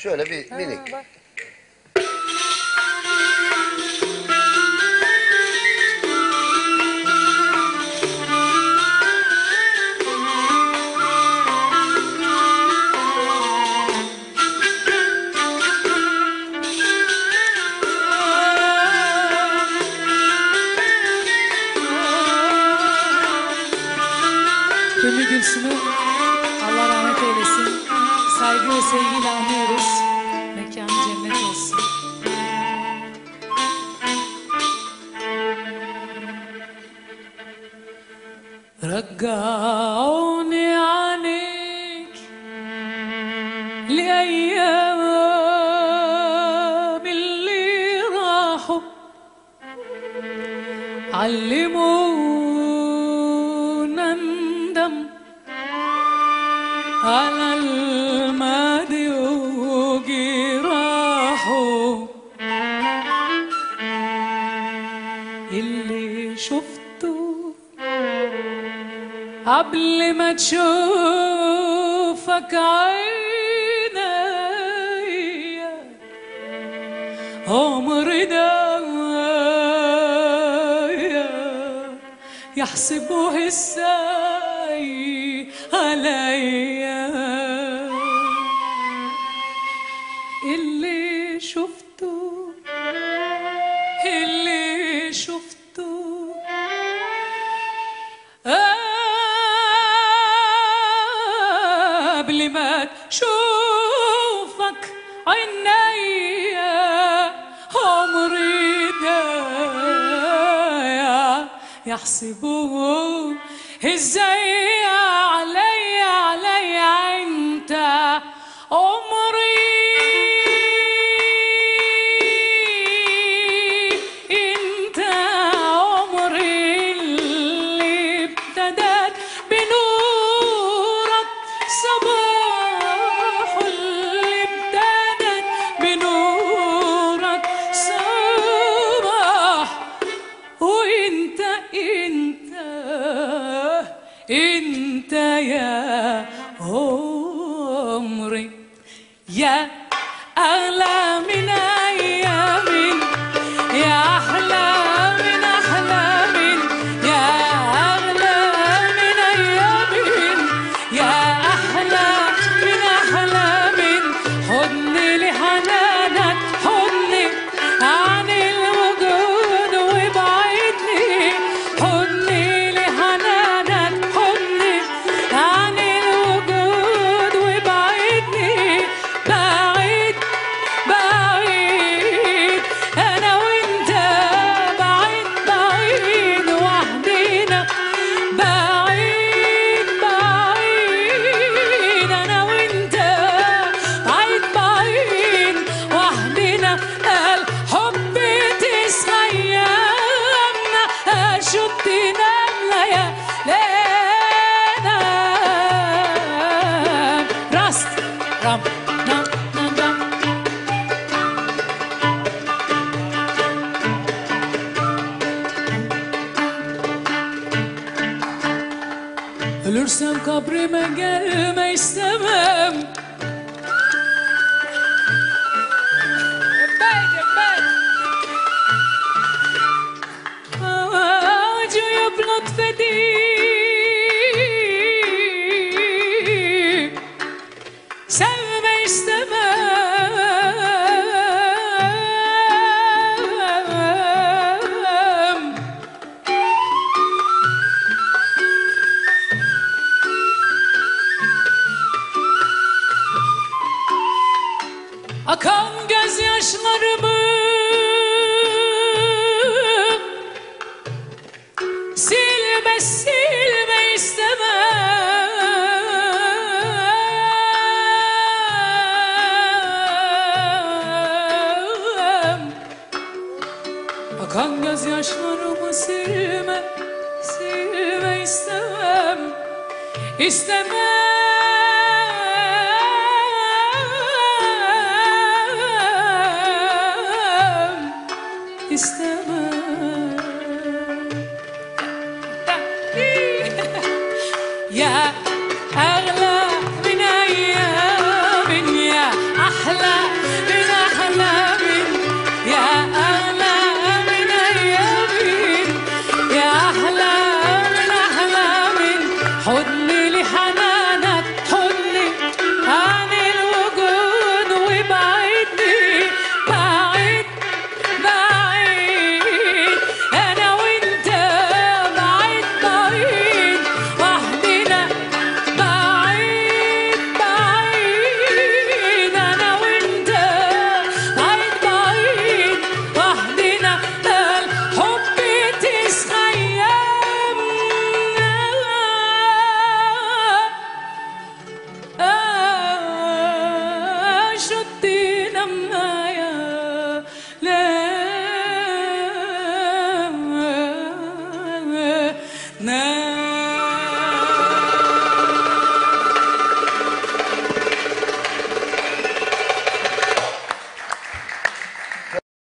Şöyle bir minik. bak. Ümmü Gülsüm'ü Allah rahmet eylesin. Saygı ve sevgiyle anıyoruz. Mekanı cennet olsun. رجعوني عنك لأيام اللي راحوا علمونا ندم على الماضي وجراحه اللي شفته قبل ما تشوفك عيني عمر ده يحسبه السعي عليا اللي شفته اللي شفته قبل ما تشوفك عينيا عمري ده يحسبوه ازاي عليا عليا انت عمري انت عمري اللي ابتدت بنورك صباح اللي ابتدت بنورك صباح وانت انت انت يا عمري يا اغلى من ايام يا احلى من احلام يا اغلى من ايام يا احلى من احلام حضني لحنانك حضني عن الوجود وابعدني حضني لحنانك حضني عن الوجود وابعدني بعيد بعيد انا وانت بعيد بعيد وحدينا بعيد بعيد انا وانت بعيد بعيد وحدينا الحب تسخيمنا اشدنا يا لينا راست رام نام نام نام Ölürsem kabrime gelme istemem Acıya lütfedip Sevme istemem Akan gözyaşlarımı Silme silme istemem Akan gözyaşlarımı silme silme istemem İstemem İstemem يا أغلى من أيام يا أحلى لما